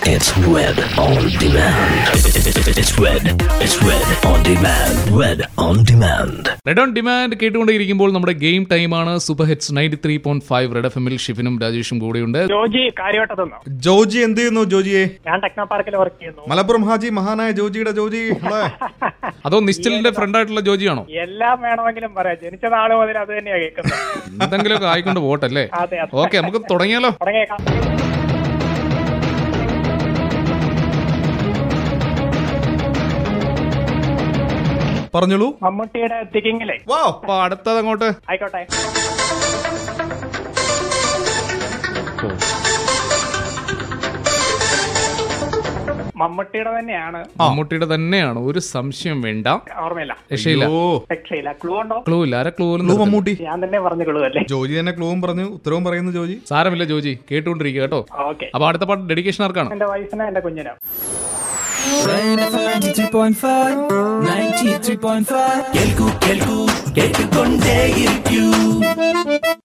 It's Red on Demand. It's Red. It's Red on Demand. Red on Demand. Red on demand കേട്ടുകൊണ്ടിരിക്കുമ്പോൾ നമ്മുടെ game ടൈമാണ് super hits ninety three point five red F എമ്മിൽ ഷിഫിനും രാജേഷും കൂടെയുണ്ട് ജോജി കാര്യവട്ടത്തുനിന്നോ ജോജി എന്ത് ചെയ്യുന്നു ജോജിയെ ഞാൻ ടെക്നോ പാർക്കിൽ വർക്ക് ചെയ്യുന്നു മലപ്പുറം ഹാജി മഹാനായ ജോജിയുടെ ജോജി ഇവിടെ. അതോ നിശ്ചലിന്റെ ഫ്രണ്ട് ആയിട്ടുള്ള ജോജിയാണോ എല്ലാം വേണമെങ്കിലും പറയാം ജനിച്ച നാള് മുതൽ അത് തന്നെയാ കേൾക്കുന്നത് എന്തെങ്കിലുമൊക്കെ ആയിക്കൊണ്ട് പോട്ടല്ലേ അതെ അതെ ഓക്കെ നമുക്ക് തുടങ്ങിയാലോ തുടങ്ങിയേക്കാം പറഞ്ഞോളൂ മമ്മൂട്ടിയുടെ തിക്കിങ്ങിലെ വാ അപ്പൊ അടുത്തത് അങ്ങോട്ട് ആയിക്കോട്ടെ മമ്മൂട്ടിയുടെ തന്നെയാണ് മമ്മൂട്ടിയുടെ തന്നെയാണ് ഒരു സംശയം വേണ്ട ഓർമ്മയില്ല രക്ഷയില്ല ഓ രക്ഷയില്ല ക്ലൂ ഉണ്ടോ ക്ലൂ ഇല്ല ആരെ ക്ലൂ ക്ലൂ മമ്മൂട്ടി ഞാൻ തന്നെ പറഞ്ഞു ക്ലൂ അല്ലേ ജോജി തന്നെ ക്ലൂവും പറഞ്ഞു ഉത്തരവും പറയുന്നു ജോജി സാരമില്ല ജോജി കേട്ടുകൊണ്ടിരിക്കുക കേട്ടോ ഓക്കെ അപ്പൊ അടുത്ത പാട്ട് ഡെഡിക്കേഷൻ ആർക്കാണ് എന്റെ വയസ്സിന് എന്റെ കുഞ്ഞിനോ Rain FM 93.5 93.5 കേൾക്കൂ കേൾക്കൂ കേട്ടുകൊണ്ടേയിരിക്കൂ